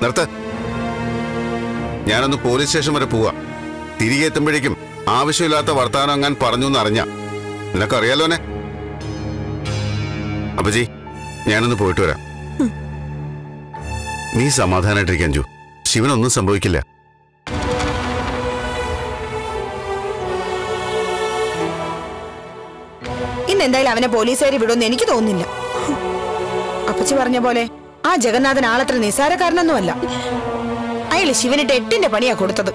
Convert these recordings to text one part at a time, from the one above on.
നിർത്ത് ഞാനൊന്ന് police station വരെ പോവാ തിരികെ എത്തുമ്പോഴേക്കും ആവശ്യമില്ലാത്ത വർത്താനം അങ്ങാൻ പറഞ്ഞു എന്ന് അറിഞ്ഞ നിനക്കറിയാലോനെ അപ്പജി ഞാനൊന്ന് പോയിട്ട് വരാം നീ സമാധാനായിട്ടിരിക്കാൻ ജു ശിവനൊന്നും സംഭവിക്കില്ല ഇന്ന് എന്തായാലും അവനെ പോലീസുകാർ വിടുമെന്ന് എനിക്ക് തോന്നുന്നില്ല അപ്പച്ചി പറഞ്ഞ പോലെ ആ ജഗന്നാഥൻ ആളത്ര നിസ്സാരക്കാരനൊന്നുമല്ല അയാള് ശിവനിട്ട് എട്ടിന്റെ പണിയാ കൊടുത്തത്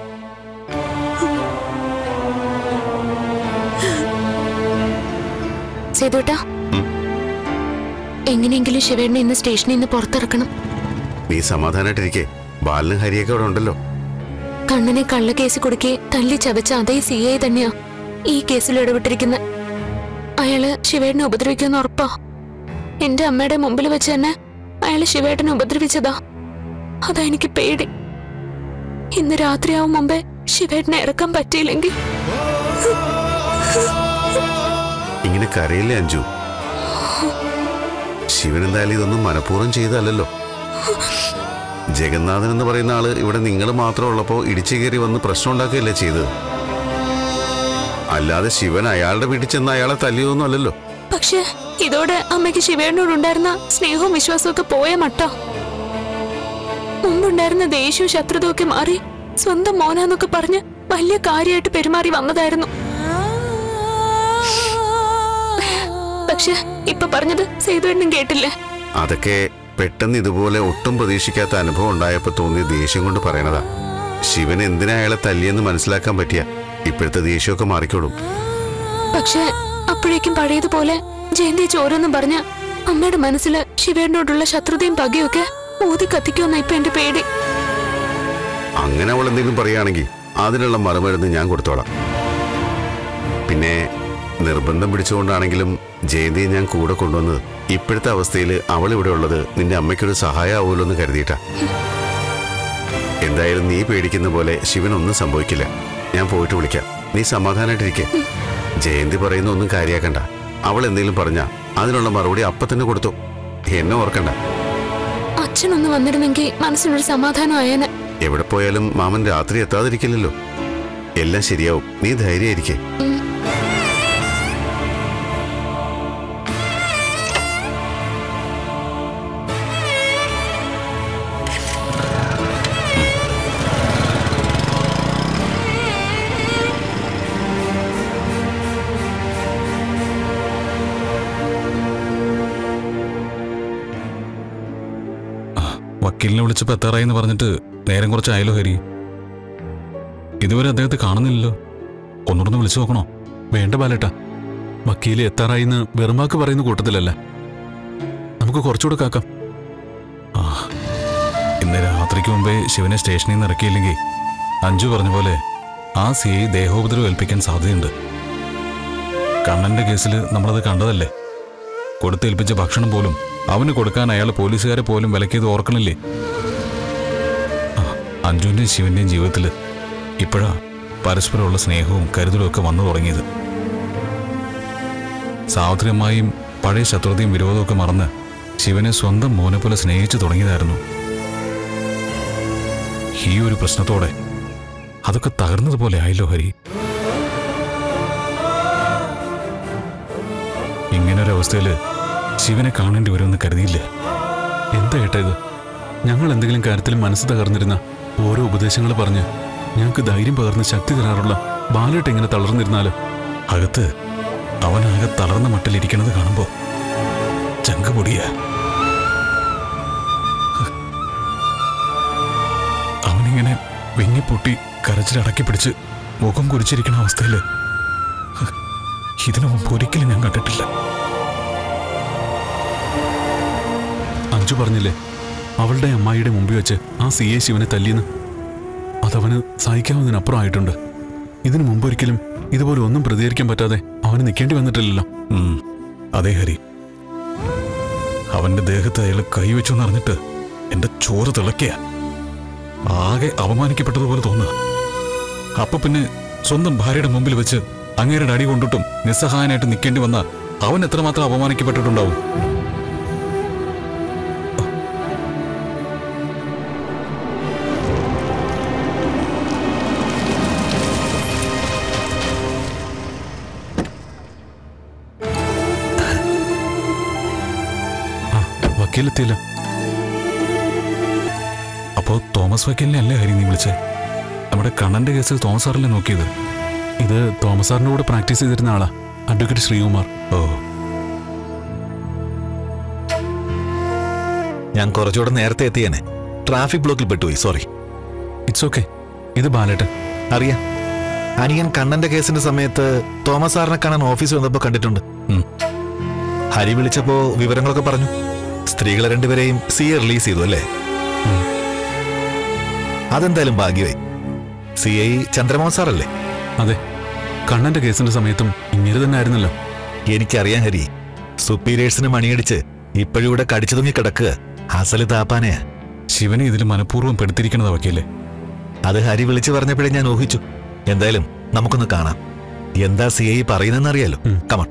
സേതുട്ടാ എങ്ങനെയെങ്കിലും ശിവേണ്ണ ഇന്ന് സ്റ്റേഷനിൽ നിന്ന് പുറത്തിറക്കണം നീ സമാധാനായിട്ടിരിക്കേ ബാലനും ഹരിയൊക്കെ അവിടെ ഉണ്ടല്ലോ കണ്ണനെ കള്ളക്കേസ് കൊടുക്കെ തല്ലി ചതച്ച അതേ സി ഐ തന്നെയാ ഈ കേസിൽ ഇടപെട്ടിരിക്കുന്ന അയാള് ശിവേട്ടനെ ഉപദ്രവിക്കുമെന്ന് ഉറപ്പാ എന്റെ അമ്മയുടെ മുമ്പിൽ വെച്ച് തന്നെ അയാള് ശിവേട്ടനെ ഉപദ്രവിച്ചതാ അതാ എനിക്ക് പേടി ഇന്ന് രാത്രിയാവും മുമ്പേ ശിവേട്ടനെ ഇറക്കാൻ പറ്റിയില്ലെങ്കിൽ ഇങ്ങനെ കരയില്ലേ അഞ്ജു ശിവൻ എന്തായാലും ഇതൊന്നും മനഃപൂർവ്വം ചെയ്തല്ലോ ജഗന്നാഥൻ എന്ന് പറയുന്ന ആള് ഇവിടെ നിങ്ങൾ മാത്രം ഉള്ളപ്പോ ഇടിച്ചു കയറി വന്ന് പ്രശ്നം ഉണ്ടാക്കുകയല്ലേ ചെയ്തത് അല്ലാതെ ശിവൻ അയാളുടെ വീട്ടിൽ ചെന്ന് അയാളെ തല്ലിയൊന്നും അല്ലല്ലോ പക്ഷെ ഇതോടെ അമ്മയ്ക്ക് ശിവേട്ടനോടുണ്ടായിരുന്ന സ്നേഹവും വിശ്വാസവും ഒക്കെ പോയ മട്ടോ മുമ്പുണ്ടായിരുന്ന ദേഷ്യവും ശത്രുതയും ഒക്കെ മാറി സ്വന്തം മോനാന്നൊക്കെ പറഞ്ഞ് വലിയ കാര്യമായിട്ട് പെരുമാറി വന്നതായിരുന്നു പക്ഷെ ഇപ്പൊ പറഞ്ഞത് സേതുവേണ്ണും കേട്ടില്ലേ അതൊക്കെ പെട്ടെന്ന് ഇതുപോലെ ഒട്ടും പ്രതീക്ഷിക്കാത്ത അനുഭവം ഉണ്ടായപ്പോ തോന്നിയ ദേഷ്യം കൊണ്ട് പറയണതാ ശിവൻ എന്തിനാ അയാളെ തല്ലിയെന്ന് മനസ്സിലാക്കാൻ പറ്റിയ ഇപ്പോഴത്തെ ദേഷ്യമൊക്കെ മാറിക്കോളും പക്ഷെ അപ്പോഴേക്കും പഴയതുപോലെ ജയന്തി ചോരെന്നും പറഞ്ഞ് അമ്മയുടെ മനസ്സിൽ ശിവേട്ടനോടുള്ള ശത്രുതയും പകയൊക്കെ ഊതി കത്തിക്കുമെന്ന ഇപ്പൊ എന്റെ പേടി അങ്ങനെ അവൾ എന്തെങ്കിലും പറയുകയാണെങ്കിൽ അതിനുള്ള മറുമരുന്ന് ഞാൻ കൊടുത്തോളാം പിന്നെ നിർബന്ധം പിടിച്ചുകൊണ്ടാണെങ്കിലും ജയന്തിയെ ഞാൻ കൂടെ കൊണ്ടുവന്നത് ഇപ്പോഴത്തെ അവസ്ഥയിൽ അവൾ ഇവിടെ ഉള്ളത് നിന്റെ അമ്മയ്ക്കൊരു സഹായമാവുമല്ലോ എന്ന് കരുതിയിട്ടാ എന്തായാലും നീ പേടിക്കുന്ന പോലെ ശിവനൊന്നും സംഭവിക്കില്ല ഞാൻ പോയിട്ട് വിളിക്കാം നീ സമാധാനായിട്ടിരിക്കെ ജയന്തി പറയുന്ന ഒന്നും കാര്യാക്കണ്ട അവൾ എന്തെങ്കിലും പറഞ്ഞാ അതിനുള്ള മറുപടി അപ്പൊ തന്നെ കൊടുത്തു എന്നെ ഓർക്കണ്ട അച്ഛനൊന്ന് വന്നിരുന്നെങ്കിൽ മനസ്സിനൊരു സമാധാനം ആയേനെ എവിടെ പോയാലും മാമൻ രാത്രി എത്താതിരിക്കില്ലല്ലോ എല്ലാം ശരിയാവും നീ ധൈര്യമായിരിക്കേ വക്കീലിനെ വിളിച്ചപ്പോൾ എത്താറായി എന്ന് പറഞ്ഞിട്ട് നേരം കുറച്ച് ആയല്ലോ ഹരി ഇതുവരെ അദ്ദേഹത്തെ കാണുന്നില്ലല്ലോ ഒന്നുകൂടെ ഒന്ന് വിളിച്ചു നോക്കണോ വേണ്ട ബാലേട്ടാ വക്കീല് എത്താറായി എന്ന് വെറുമാക്ക് പറയുന്ന കൂട്ടത്തിലല്ല നമുക്ക് കുറച്ചുകൂടെ കാക്കാം ആ ഇന്ന് രാത്രിക്ക് മുമ്പേ ശിവനെ സ്റ്റേഷനിൽ നിന്ന് ഇറക്കിയില്ലെങ്കിൽ അഞ്ജു പറഞ്ഞ പോലെ ആ സി ഐ ദേഹോപദ്രവം ഏൽപ്പിക്കാൻ സാധ്യതയുണ്ട് കണ്ണന്റെ കേസിൽ നമ്മളത് കണ്ടതല്ലേ കൊടുത്തേൽപ്പിച്ച ഭക്ഷണം പോലും അവന് കൊടുക്കാൻ അയാൾ പോലീസുകാരെ പോലും വിലക്കിയത് ഓർക്കണില്ലേ ആ, അഞ്ജുവിന്റെയും ശിവന്റെയും ജീവിതത്തിൽ ഇപ്പോഴാ പരസ്പരമുള്ള സ്നേഹവും കരുതലും ഒക്കെ വന്നു തുടങ്ങിയത് സാവിത്രിയമ്മായും പഴയ ശത്രുതയും വിരോധവും ഒക്കെ മറന്ന് ശിവനെ സ്വന്തം മോനെ പോലെ സ്നേഹിച്ചു തുടങ്ങിയതായിരുന്നു ഈ ഒരു പ്രശ്നത്തോടെ അതൊക്കെ തകർന്നതുപോലെ ആയല്ലോ ഹരി ഇങ്ങനൊരവസ്ഥയില് ശിവനെ കാണേണ്ടി വരുമെന്ന് കരുതിയില്ല എന്താ ഏട്ടാ ഇത് ഞങ്ങൾ എന്തെങ്കിലും കാര്യത്തിൽ മനസ്സ് തകർന്നിരുന്ന ഓരോ ഉപദേശങ്ങൾ പറഞ്ഞ് ഞങ്ങൾക്ക് ധൈര്യം പകർന്ന് ശക്തി തരാറുള്ള ബാലേട്ട് ഇങ്ങനെ തളർന്നിരുന്നാലോ അകത്ത് അവനാകെ തളർന്ന മട്ടിലിരിക്കണത് കാണുമ്പോ ചങ്ക പൊടിയ അവനിങ്ങനെ വിങ്ങിപ്പൊട്ടി കരച്ചിലടക്കി പിടിച്ച് മുഖം കുരിച്ചിരിക്കണ അവസ്ഥയില് ഇതിനു മുമ്പ് ഒരിക്കലും ഞാൻ കണ്ടിട്ടില്ല അഞ്ചു പറഞ്ഞില്ലേ അവളുടെ അമ്മായിയുടെ മുമ്പിൽ വെച്ച് ആ സി എ ശിവനെ തല്ലിയെന്ന് അതവന് സഹിക്കാവുന്നതിനപ്പുറം ആയിട്ടുണ്ട് ഇതിനു മുമ്പൊരിക്കലും ഇതുപോലെ ഒന്നും പ്രതികരിക്കാൻ പറ്റാതെ അവന് നിൽക്കേണ്ടി വന്നിട്ടില്ലല്ലോ ഉം, അതെ ഹരി അവന്റെ ദേഹത്ത് അയാൾ കൈവച്ചു എന്നറിഞ്ഞിട്ട് എന്റെ ചോറ് തിളക്കിയ ആകെ അപമാനിക്കപ്പെട്ടതുപോലെ തോന്നുക അപ്പൊ പിന്നെ സ്വന്തം ഭാര്യയുടെ മുമ്പിൽ വെച്ച് അങ്ങേരുടെ അടി കൊണ്ടിട്ടും നിസ്സഹായനായിട്ട് നിൽക്കേണ്ടി വന്ന അവൻ എത്രമാത്രം അപമാനിക്കപ്പെട്ടിട്ടുണ്ടാവും വക്കീലെത്തിയില്ല അപ്പോ തോമസ് വക്കീലിനെ അല്ലേ ഹരി നീ വിളിച്ചേ നമ്മുടെ കണ്ണന്റെ കേസ് തോമസ് സാറല്ലേ നോക്കിയത് ഇത് തോമസ് സാറിന്റെ കൂടെ പ്രാക്ടീസ് ചെയ്തിരുന്ന ആളാ അഡ്വക്കേറ്റ് ശ്രീകുമാർ ഓ ഞാൻ കുറച്ചുകൂടെ നേരത്തെ എത്തിയേനെ ട്രാഫിക് ബ്ലോക്കിൽ പെട്ടുപോയി സോറി ഇറ്റ്സ് ഓക്കെ ഇത് ബാലേട്ടൻ അറിയാം അനിയൻ കണ്ണന്റെ കേസിന്റെ സമയത്ത് തോമസ് സാറിനെ കാണാൻ ഓഫീസ് വന്നപ്പോൾ കണ്ടിട്ടുണ്ട് ഉം. ഹരി വിളിച്ചപ്പോ വിവരങ്ങളൊക്കെ പറഞ്ഞു സ്ത്രീകളെ രണ്ടുപേരെയും സി എ റിലീസ് ചെയ്തു അല്ലേ അതെന്തായാലും ഭാഗ്യമായി സി ഐ ചന്ദ്രമോഹൻ സാറല്ലേ അതെ കണ്ണന്റെ കേസിന്റെ സമയത്തും ഇങ്ങനെ തന്നെ ആയിരുന്നല്ലോ എനിക്കറിയാം ഹരി സുപ്പീരിയേഴ്സിന് മണിയടിച്ച് ഇപ്പോഴും ഇവിടെ കടിച്ചു തൂങ്ങി കിടക്കുക അസല് താപ്പാനയാ ശിവനെ ഇതിൽ മനഃപൂർവ്വം പെടുത്തിരിക്കണതാ വക്കീലെ അത് ഹരി വിളിച്ചു പറഞ്ഞപ്പോഴേ ഞാൻ ഊഹിച്ചു എന്തായാലും നമുക്കൊന്ന് കാണാം എന്താ സി ഐ പറയുന്നതെന്ന് അറിയാലോ ഉം. കമൺ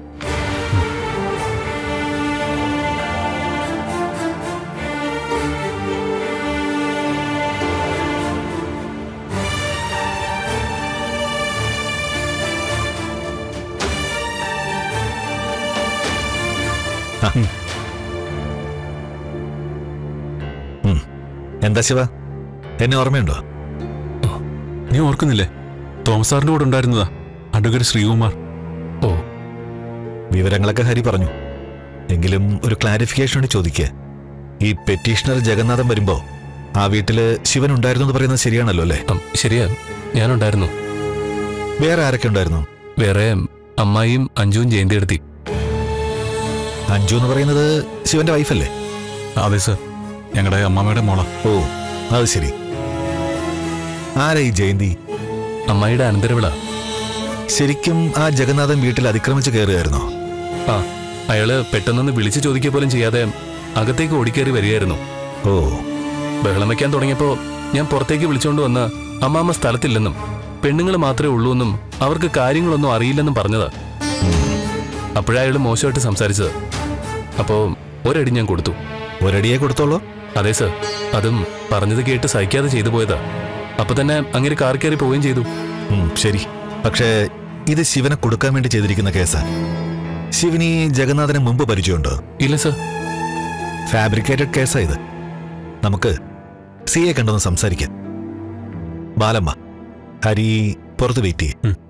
എന്താ ശിവ എന്നെ ഓർമ്മയുണ്ടോ നീ ഓർക്കുന്നില്ലേ തോമസ് സാറിന്റെ കൂടെ ഉണ്ടായിരുന്നതാ അഡ്വക്കേറ്റ് ശ്രീകുമാർ ഓ വിവരങ്ങളൊക്കെ ഹരി പറഞ്ഞു എങ്കിലും ഒരു ക്ലാരിഫിക്കേഷൻ വേണ്ടി ചോദിക്കുക ഈ പെറ്റീഷണർ ജഗന്നാഥൻ വരുമ്പോ ആ വീട്ടില് ശിവൻ ഉണ്ടായിരുന്നു എന്ന് പറയുന്നത് ശരിയാണല്ലോ അല്ലേ ഉം, ശരിയാ ഞാനുണ്ടായിരുന്നു വേറെ ആരൊക്കെ ഉണ്ടായിരുന്നു വേറെ അമ്മായിയും അഞ്ജുവും ജയന്തി എടുത്തി അഞ്ജു എന്ന് പറയുന്നത് ശിവന്റെ വൈഫല്ലേ അതെ സർ ഞങ്ങളുടെ അമ്മാമ്മയുടെ മോള ഓ അത് ശരി ആരാ ഈ ജയന്തി അമ്മായിയുടെ അനന്തരവിള ശരിക്കും ആ ജഗന്നാഥൻ വീട്ടിൽ അതിക്രമിച്ച് കയറുകയായിരുന്നോ ആ അയാള് പെട്ടെന്നൊന്ന് വിളിച്ചു ചോദിക്കുക പോലും ചെയ്യാതെ അകത്തേക്ക് ഓടിക്കേറി വരികയായിരുന്നു ഓ ബഹളം വയ്ക്കാൻ തുടങ്ങിയപ്പോ ഞാൻ പുറത്തേക്ക് വിളിച്ചുകൊണ്ട് വന്ന അമ്മാമ്മ സ്ഥലത്തില്ലെന്നും പെണ്ണുങ്ങൾ മാത്രമേ ഉള്ളൂ എന്നും അവർക്ക് കാര്യങ്ങളൊന്നും അറിയില്ലെന്നും പറഞ്ഞതാ അപ്പോഴാ അയാള് മോശമായിട്ട് സംസാരിച്ചത് അപ്പോ ഒരടി ഞാൻ കൊടുത്തു ഒരടിയെ കൊടുത്തോളൂ അതെ സർ അതും പറഞ്ഞത് കേട്ട് സഹിക്കാതെ ചെയ്തു പോയതാ അപ്പൊ തന്നെ അങ്ങനെ കാർ കയറി പോവുകയും ചെയ്തു ഉം, ശരി പക്ഷേ ഇത് ശിവനെ കൊടുക്കാൻ വേണ്ടി ചെയ്തിരിക്കുന്ന കേസാ ശിവന് ഈ ജഗന്നാഥന് മുമ്പ് പരിചയമുണ്ടോ ഇല്ല സർ ഫാബ്രിക്കേറ്റഡ് കേസാ ഇത് നമുക്ക് സി എ കണ്ടൊന്ന് സംസാരിക്കാം ബാലമ്മ ഹരി പുറത്ത് വെയിറ്റ് ചെയ്യും ഉം.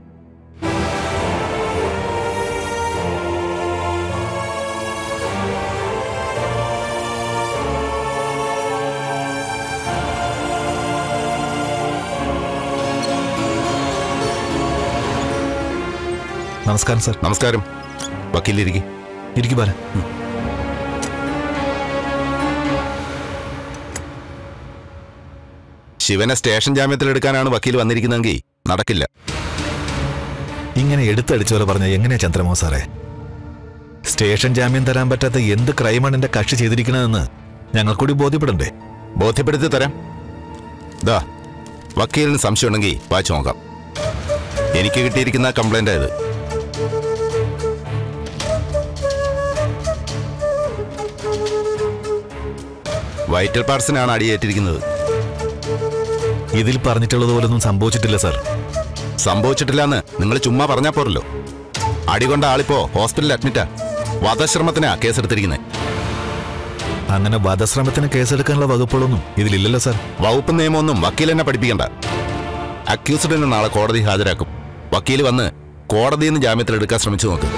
നമസ്കാരം സാർ നമസ്കാരം വക്കീലിരിക്കും ഇരിക്കു ബാല ശിവനെ സ്റ്റേഷൻ ജാമ്യത്തിലെടുക്കാനാണ് വക്കീൽ വന്നിരിക്കുന്നതെങ്കിൽ നടക്കില്ല ഇങ്ങനെ എടുത്തടിച്ച പോലെ പറഞ്ഞ എങ്ങനെയാ ചന്ദ്രമോ സാറേ സ്റ്റേഷൻ ജാമ്യം തരാൻ പറ്റാത്ത എന്ത് ക്രൈമാണ് എന്റെ കക്ഷി ചെയ്തിരിക്കണതെന്ന് ഞങ്ങൾക്കൂടി ബോധ്യപ്പെടണ്ടേ ബോധ്യപ്പെടുത്തി തരാം ദാ വക്കീലിന് സംശയമുണ്ടെങ്കിൽ വായിച്ചു നോക്കാം എനിക്ക് കിട്ടിയിരിക്കുന്ന കംപ്ലൈൻ്റ് ഇത് വൈറ്റൽ പാർട്സിനാണ് അടിയേറ്റിരിക്കുന്നത് ഇതിൽ പറഞ്ഞിട്ടുള്ളത് പോലൊന്നും സംഭവിച്ചിട്ടില്ല സാർ സംഭവിച്ചിട്ടില്ലെന്ന് നിങ്ങൾ ചുമ്മാ പറഞ്ഞാ പോരല്ലോ അടികൊണ്ട ആളിപ്പോ ഹോസ്പിറ്റലിൽ അഡ്മിറ്റാ വധശ്രമത്തിനാ കേസെടുത്തിരിക്കുന്നത് അങ്ങനെ വധശ്രമത്തിന് കേസെടുക്കാനുള്ള വകുപ്പുകളൊന്നും ഇതിലില്ലല്ലോ സാർ വകുപ്പ് നിയമമൊന്നും വക്കീൽ എന്നെ പഠിപ്പിക്കണ്ട അക്യൂസ്ഡിനെ നാളെ കോടതി ഹാജരാക്കും വക്കീൽ വന്ന് കോടതിയിൽ നിന്ന് ജാമ്യത്തിലെടുക്കാൻ ശ്രമിച്ചു നോക്ക്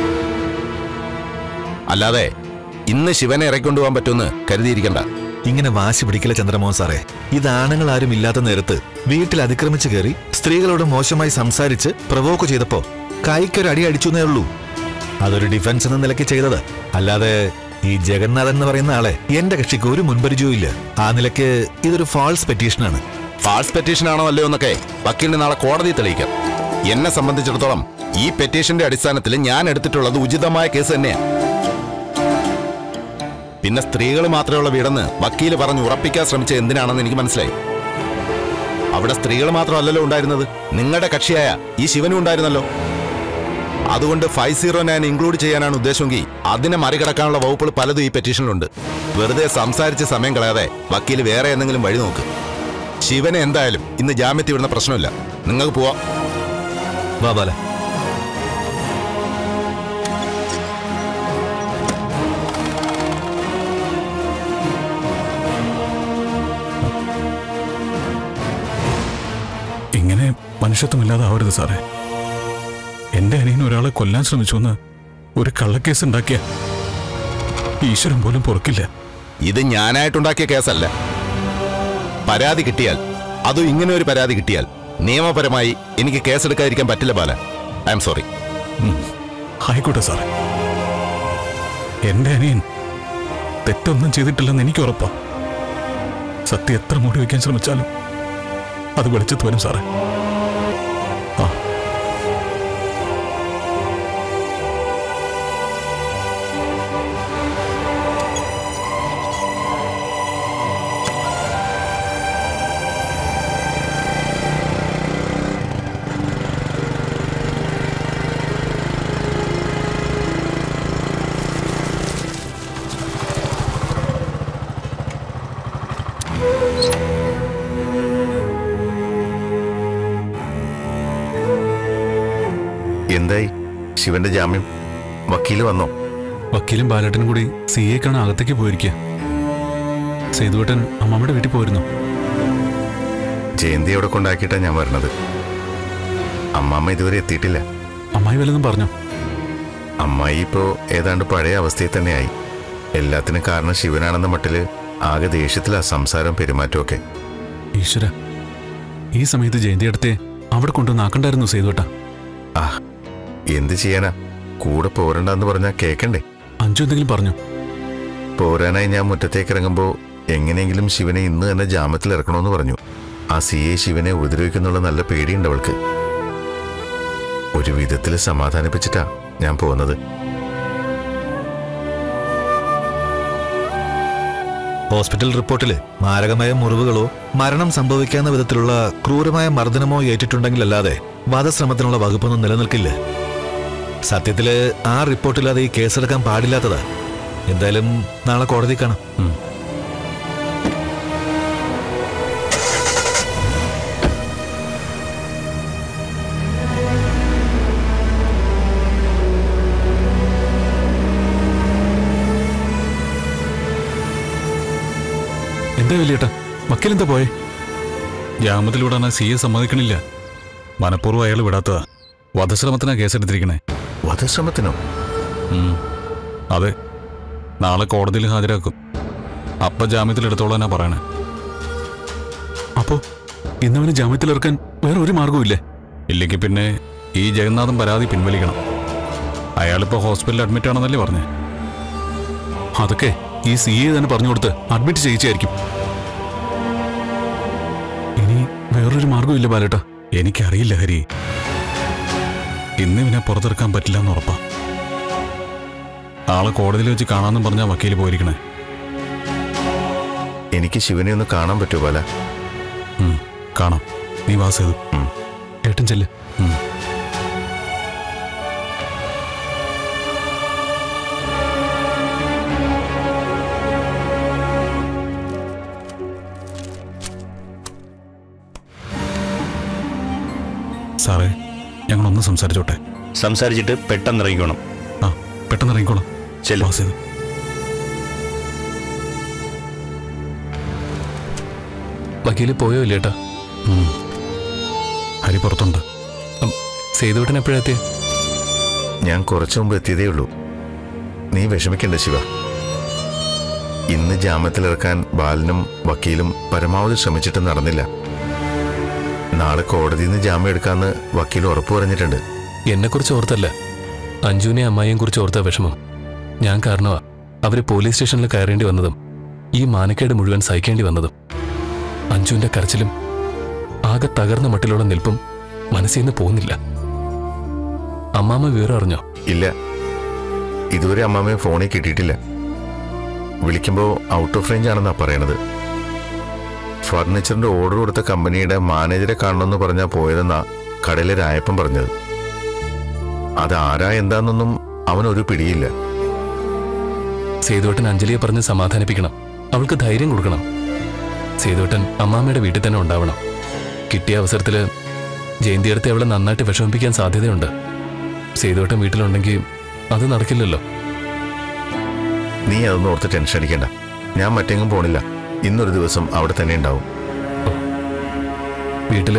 അല്ലാതെ ഇന്ന് ശിവനെ ഇറക്കൊണ്ടുപോകാൻ പറ്റുമെന്ന് കരുതിയിരിക്കണ്ട ഇങ്ങനെ വാശി പിടിക്കില്ല ചന്ദ്രമോഹൻ സാറേ ഇത് ആണുങ്ങൾ ആരും ഇല്ലാത്ത നേരത്ത് വീട്ടിൽ അതിക്രമിച്ച് കയറി സ്ത്രീകളോട് മോശമായി സംസാരിച്ച് പ്രവോക്ക് ചെയ്തപ്പോ കൈക്കൊരു അടി അടിച്ചു എന്നേ ഉള്ളൂ അതൊരു ഡിഫൻസ് എന്ന നിലയ്ക്ക് ചെയ്തത് അല്ലാതെ ഈ ജഗന്നാഥൻ എന്ന് പറയുന്ന ആളെ എന്റെ കക്ഷിക്ക് ഒരു മുൻപരിചയവും ഇല്ല ആ നിലയ്ക്ക് ഇതൊരു ഫാൾസ് പെറ്റീഷനാണ് ഫാൾസ് പെറ്റീഷൻ ആണോ അല്ലയോ എന്നൊക്കെ വക്കീലിന് നാളെ കോടതി തെളിയിക്കാം എന്നെ സംബന്ധിച്ചിടത്തോളം ഈ പെറ്റീഷന്റെ അടിസ്ഥാനത്തിൽ ഞാൻ എടുത്തിട്ടുള്ളത് ഉചിതമായ കേസ് തന്നെയാണ് പിന്നെ സ്ത്രീകൾ മാത്രമുള്ള വീടെന്ന് വക്കീല് പറഞ്ഞ് ഉറപ്പിക്കാൻ ശ്രമിച്ച എന്തിനാണെന്ന് എനിക്ക് മനസ്സിലായി അവിടെ സ്ത്രീകൾ മാത്രമല്ലല്ലോ ഉണ്ടായിരുന്നത് നിങ്ങളുടെ കക്ഷിയായ ഈ ശിവനും ഉണ്ടായിരുന്നല്ലോ അതുകൊണ്ട് ഫൈവ് സീറോ നയൻ ഇൻക്ലൂഡ് ചെയ്യാനാണ് ഉദ്ദേശമെങ്കിൽ അതിനെ മറികടക്കാനുള്ള വകുപ്പുകൾ പലതും ഈ പെറ്റീഷനിലുണ്ട് വെറുതെ സംസാരിച്ച് സമയം കളയാതെ വക്കീൽ വേറെ എന്തെങ്കിലും വഴി നോക്ക് ശിവനെ എന്തായാലും ഇന്ന് ജാമ്യത്തിൽ വിടുന്ന പ്രശ്നമില്ല നിങ്ങൾക്ക് പോവാം വാ ബാല മനുഷ്യത്വമില്ലാതെ ആവരുത് സാറേ എന്റെ അനിയൻ ഒരാളെ കൊല്ലാൻ ശ്രമിച്ചുവെന്ന് ഒരു കള്ളക്കേസ് ഉണ്ടാക്കിയ ഈശ്വരൻ പോലും പൊറുക്കില്ല ഇത് ഞാനായിട്ടുണ്ടാക്കിയ കേസല്ല പരാതി കിട്ടിയാൽ അതും ഇങ്ങനെ ഒരു പരാതി കിട്ടിയാൽ നിയമപരമായി എനിക്ക് കേസെടുക്കാതിരിക്കാൻ പറ്റില്ല ബാല ഐ എം സോറി ആയിക്കോട്ടെ സാറേ എന്റെ അനിയൻ തെറ്റൊന്നും ചെയ്തിട്ടില്ലെന്ന് എനിക്ക് ഉറപ്പാ സത്യം എത്ര മൂടി വയ്ക്കാൻ ശ്രമിച്ചാലും അത് വെളിച്ചത്ത് വരും സാറേ ആ എന്തായി ശിവന്റെ ജാമ്യം വക്കീല് വന്നോ വക്കീലും ബാലേട്ടനും കൂടി സി എ കാണാൻ അകത്തേക്ക് പോയിരിക്കുക സേതുവേട്ടൻ അമ്മമ്മയുടെ വീട്ടിൽ പോയിരുന്നു ജയന്തി അവിടെ കൊണ്ടാക്കിയിട്ടാണ് ഞാൻ വരണത് അമ്മാമ്മ ഇതുവരെ എത്തിയിട്ടില്ല അമ്മായി വല്ലതും പറഞ്ഞു അമ്മായി ഇപ്പോ ഏതാണ്ട് പഴയ അവസ്ഥയിൽ തന്നെയായി എല്ലാത്തിനും കാരണം ശിവനാണെന്ന മട്ടില് ആകെ ദേഷ്യത്തിലാ സംസാരം പെരുമാറ്റമൊക്കെ ഈശ്വര ഈ സമയത്ത് ജയന്തിയടുത്തെ അവിടെ കൊണ്ടുവന്ന് ആക്കണ്ടായിരുന്നു സേതുവേട്ട ആ എന്ത് ചെയ്യാനാ കൂടെ പോരണ്ടെന്ന് പറഞ്ഞാൽ കേക്കണ്ടേ അഞ്ചു എന്തെങ്കിലും പറഞ്ഞു പോരാനായി ഞാൻ മുറ്റത്തേക്ക് ഇറങ്ങുമ്പോ എങ്ങനെയെങ്കിലും ശിവനെ ഇന്ന് തന്നെ ജാമ്യത്തിൽ ഇറക്കണമെന്ന് പറഞ്ഞു ആ സി എ ശിവനെ ഉപദ്രവിക്കുന്നുള്ള നല്ല പേടിയുണ്ട് അവൾക്ക് ഒരു വിധത്തിൽ സമാധാനിപ്പിച്ചിട്ടാ ഞാൻ പോകുന്നത് ഹോസ്പിറ്റൽ റിപ്പോർട്ടിൽ മാരകമായ മുറിവുകളോ മരണം സംഭവിക്കാവുന്ന വിധത്തിലുള്ള ക്രൂരമായ മർദ്ദനമോ ഏറ്റിട്ടുണ്ടെങ്കിലല്ലാതെ വധശ്രമത്തിനുള്ള വകുപ്പൊന്നും നിലനിൽക്കില്ല സത്യത്തില് ആ റിപ്പോർട്ടില്ലാതെ ഈ കേസെടുക്കാൻ പാടില്ലാത്തതാ എന്തായാലും നാളെ കോടതി കാണാം എന്താ വലിയേട്ടാ വക്കീലെന്താ പോയെ ജാമ്യത്തിലൂടെ സി എ സമ്മതിക്കണില്ല മനഃപൂർവ്വം അയാൾ വിടാത്തതാ വധശ്രമത്തിനാ കേസെടുത്തിരിക്കണേ വധശ്രമത്തിനോ ഉം. അതെ നാളെ കോടതിയിൽ ഹാജരാക്കും അപ്പ ജാമ്യത്തിലെടുത്തോളാനാ പറയണേ അപ്പോ ഇന്നവന് ജാമ്യത്തിലിറക്കാൻ വേറെ ഒരു മാർഗവും ഇല്ലെങ്കിൽ പിന്നെ ഈ ജഗന്നാഥൻ പരാതി പിൻവലിക്കണം അയാളിപ്പോ ഹോസ്പിറ്റലിൽ അഡ്മിറ്റ് ആണെന്നല്ലേ പറഞ്ഞേ അതൊക്കെ ഈ സി എ തന്നെ പറഞ്ഞു കൊടുത്ത് അഡ്മിറ്റ് ചെയ്യിച്ചായിരിക്കും ഇനി വേറൊരു മാർഗവും ഇല്ല ബാലേട്ടാ എനിക്കറിയില്ല ഹരി ഇന്ന് ഇവനെ പുറത്തിറക്കാൻ പറ്റില്ല എന്ന് ഉറപ്പാ നാളെ കോടതിയിൽ വെച്ച് കാണാമെന്നും പറഞ്ഞാ വക്കീൽ പോയിരിക്കണേ എനിക്ക് ശിവനെ ഒന്ന് കാണാൻ പറ്റുമോ ബാല ഉം, കാണാം നീ വാ സേതു ഏട്ടൻ ചെല്ല് ഉം. സാറേ ഞങ്ങളൊന്ന് സംസാരിച്ചോട്ടെ സംസാരിച്ചിട്ട് പെട്ടെന്ന് ഇറങ്ങിക്കോണം ആ പെട്ടെന്ന് ഇറങ്ങിക്കോളാം ചെല്ലു. വാ സേതു വക്കീല് പോയോ ഇല്ലേട്ടാ ഉം. ഹരി പുറത്തുണ്ട് സേതുവേട്ടൻ എപ്പോഴെത്തിയേ ഞാൻ കുറച്ചു മുമ്പ് എത്തിയതേ ഉള്ളൂ നീ വിഷമിക്കണ്ട ശിവ ഇന്ന് ജാമ്യത്തിലിറക്കാൻ ബാലനും വക്കീലും പരമാവധി ശ്രമിച്ചിട്ട് നടന്നില്ല നാളെ കോടതിയിൽ നിന്ന് ജാമ്യം എടുക്കാന്ന് വക്കീൽ ഉറപ്പു പറഞ്ഞിട്ടുണ്ട് എന്നെക്കുറിച്ച് ഓർത്തല്ല അഞ്ജുവിനെ അമ്മായിയും കുറിച്ച് ഓർത്ത വിഷമം ഞാൻ കാരണമാ അവര് പോലീസ് സ്റ്റേഷനിൽ കയറേണ്ടി വന്നതും ഈ മാനക്കേട് മുഴുവൻ സഹിക്കേണ്ടി വന്നതും അഞ്ജുവിന്റെ കരച്ചിലും ആകെ തകർന്ന മട്ടിലുള്ള നിൽപ്പും മനസ്സിൽ നിന്ന് പോകുന്നില്ല അമ്മാമ്മ വിവരം അറിഞ്ഞോ ഇല്ല ഇതുവരെ അമ്മാമ്മയെ ഫോണിൽ കിട്ടിയിട്ടില്ല വിളിക്കുമ്പോൾ ഔട്ട് ഓഫ് റേഞ്ച് ആണെന്നാ പറയണത് ഫർണിച്ചറിന്റെ ഓർഡർ കൊടുത്ത കമ്പനിയുടെ മാനേജറെ കാണണമെന്ന് പറഞ്ഞാ പോയതെന്നാ കടയിലെ രായപ്പൻ പറഞ്ഞത് അത് ആരാ എന്താന്നൊന്നും അവനൊരു പിടിയില്ല സേതുവേട്ടൻ അഞ്ജലിയെ പറഞ്ഞ് സമാധാനിപ്പിക്കണം അവൾക്ക് ധൈര്യം കൊടുക്കണം സേതുവേട്ടൻ അമ്മാമ്മയുടെ വീട്ടിൽ തന്നെ ഉണ്ടാവണം കിട്ടിയ അവസരത്തില് ജയന്തിയടുത്ത് അവളെ നന്നായിട്ട് വിഷമിപ്പിക്കാൻ സാധ്യതയുണ്ട് സേതുവേട്ടൻ വീട്ടിലുണ്ടെങ്കിൽ അത് നടക്കില്ലല്ലോ നീ അതൊന്നും ഓർത്ത് ടെൻഷൻ അടിക്കണ്ട ഞാൻ മറ്റെങ്ങും പോണില്ല ഇന്നൊരു ദിവസം അവിടെ തന്നെ ഉണ്ടാവും വീട്ടില്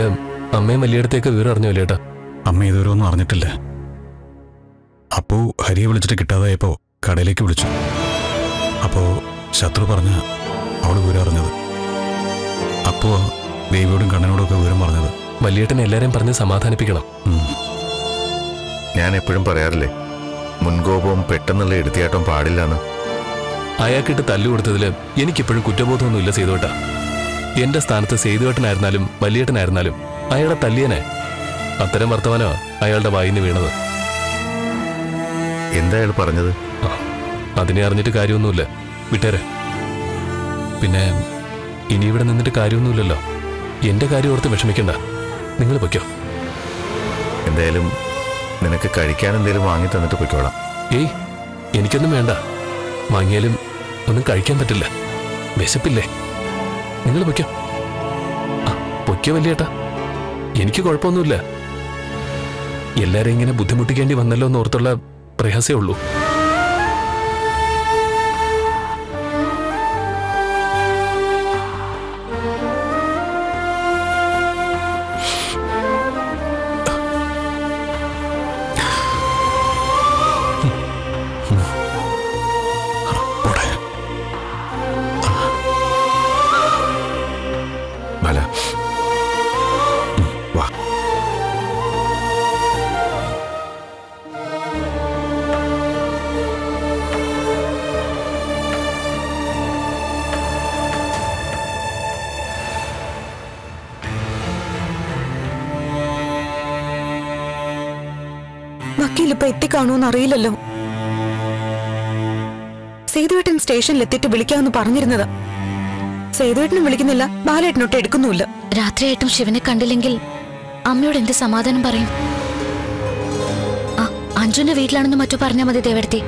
അമ്മയും വലിയടത്തേക്ക് വിവരം അറിഞ്ഞു വലിയേട്ടാ അമ്മ ഇതുവരെ ഒന്നും അറിഞ്ഞിട്ടില്ല അപ്പോ ഹരിയെ വിളിച്ചിട്ട് കിട്ടാതായപ്പോ കടയിലേക്ക് വിളിച്ചു അപ്പോ ശത്രു പറഞ്ഞ അവള് വിവരം അറിഞ്ഞത് അപ്പോ ദേവിയോടും കണ്ണനോടും ഒക്കെ വിവരം പറഞ്ഞത് വലിയേട്ടൻ എല്ലാരെയും പറഞ്ഞ് സമാധാനിപ്പിക്കണം ഉം. ഞാൻ എപ്പോഴും പറയാറില്ലേ മുൻകോപവും പെട്ടെന്നുള്ള എടുത്തിയാട്ടവും പാടില്ലെന്ന് അയാൾക്കിട്ട് തല്ലു കൊടുത്തതിൽ എനിക്കിപ്പോഴും കുറ്റബോധമൊന്നുമില്ല സേതുവേട്ടാ എന്റെ സ്ഥാനത്ത് സേതുവേട്ടനായിരുന്നാലും വലിയേട്ടനായിരുന്നാലും അയാളെ തല്ലിയനെ അത്തരം വർത്തമാനോ അയാളുടെ വായിന്ന് വീണത് എന്താ അയാൾ പറഞ്ഞത് ആ, അതിനെ അറിഞ്ഞിട്ട് കാര്യമൊന്നുമില്ല വിട്ടേരെ പിന്നെ ഇനി ഇവിടെ നിന്നിട്ട് കാര്യമൊന്നുമില്ലല്ലോ എന്റെ കാര്യം ഓർത്ത് വിഷമിക്കണ്ട നിങ്ങൾ പൊയ്ക്കോ എന്തായാലും നിനക്ക് കഴിക്കാൻ എന്തെങ്കിലും വാങ്ങി തന്നിട്ട് പൊയ്ക്കോളാം ഏയ് എനിക്കൊന്നും വേണ്ട വാങ്ങിയാലും ഒന്നും കഴിക്കാൻ പറ്റില്ല വിശപ്പില്ലേ നിങ്ങൾ പൊയ്ക്കോ ആ പൊയ്ക്കോ വലിയേട്ടാ എനിക്ക് കുഴപ്പമൊന്നുമില്ല എല്ലാരെയും ഇങ്ങനെ ബുദ്ധിമുട്ടിക്കേണ്ടി വന്നല്ലോ എന്ന് ഓർത്തുള്ള പ്രയാസേ ഉള്ളൂ പോട്ടെ ബല വാ വക്കീൽ ഇപ്പൊ എത്തിക്കാണോന്ന് അറിയില്ലല്ലോ സേതുവേട്ടൻ സ്റ്റേഷനിൽ എത്തിയിട്ട് വിളിക്കാമെന്ന് പറഞ്ഞിരുന്നത് സേതുവേട്ടനും വിളിക്കുന്നില്ല ബാലേട്ടനൊട്ട് എടുക്കുന്നുമില്ല രാത്രിയായിട്ടും ശിവനെ കണ്ടില്ലെങ്കിൽ അമ്മയോട് എന്ത് സമാധാനം പറയും ആ അഞ്ജുന്റെ വീട്ടിലാണെന്ന് മറ്റോ പറഞ്ഞാൽ മതി ദേവടത്തി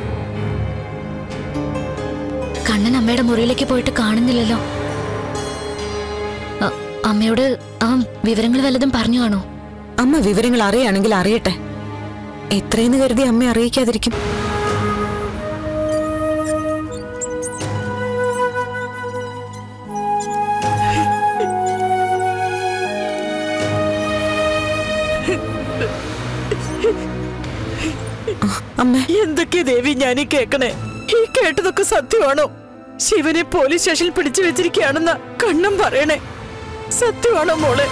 കണ്ണൻ അമ്മയുടെ മുറിയിലേക്ക് പോയിട്ട് കാണുന്നില്ലല്ലോ അ, അമ്മയോട് അവൻ വിവരങ്ങൾ വല്ലതും പറഞ്ഞു കാണോ അമ്മ വിവരങ്ങൾ അറിയുകയാണെങ്കിൽ അറിയട്ടെ എത്രയെന്ന് കരുതി അമ്മ അറിയിക്കാതിരിക്കും അമ്മ എന്തൊക്കെയാ ദേവി ഞാൻ ഈ കേക്കണേ ഈ കേട്ടതൊക്കെ സത്യമാണോ ശിവനെ പോലീസ് സ്റ്റേഷനിൽ പിടിച്ചു വെച്ചിരിക്കുകയാണെന്ന് കണ്ണം പറയണേ സത്യമാണോ മോളെ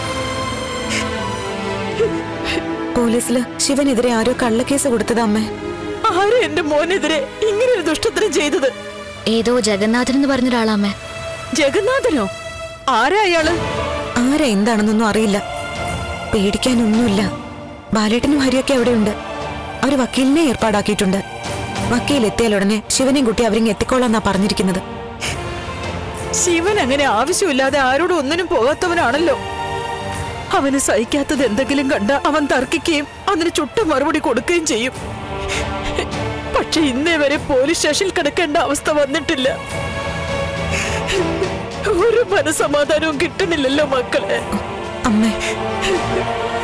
പോലീസില് ശിവനെതിരെ ആരോ കള്ളക്കേസ് കൊടുത്തത് അമ്മേ ആരാ എന്റെ മോനെതിരെ ഇങ്ങനെ ഒരു ദുഷ്ടത്തരം ചെയ്തത് ഏതോ ജഗന്നാഥൻ എന്ന് പറഞ്ഞ ഒരാളാമ്മേ ജഗന്നാഥനോ ആരാ അയാള് ആരാ എന്താണെന്നൊന്നും അറിയില്ല പേടിക്കാനൊന്നുമില്ല ബാലേട്ടനും ഹരിയൊക്കെ അവിടെയുണ്ട് അവര് വക്കീലിനെ ഏർപ്പാടാക്കിയിട്ടുണ്ട് വക്കീൽ എത്തിയാൽ ഉടനെ ശിവനെയും കുട്ടി അവരിങ്ങ് എത്തിക്കോളാന്നാ പറഞ്ഞിരിക്കുന്നത് ശിവൻ അങ്ങനെ ആവശ്യമില്ലാതെ ആരോടും ഒന്നിനും പോകാത്തവനാണല്ലോ അവന് സഹിക്കാത്തത് എന്തെങ്കിലും കണ്ട അവൻ തർക്കിക്കുകയും അതിന് ചുട്ട മറുപടി കൊടുക്കുകയും ചെയ്യും പക്ഷെ ഇന്നേ വരെ പോലീസ് സ്റ്റേഷനിൽ കിടക്കേണ്ട അവസ്ഥ വന്നിട്ടില്ല ഒരു മനസമാധാനവും കിട്ടണില്ലല്ലോ മക്കളെ അമ്മേ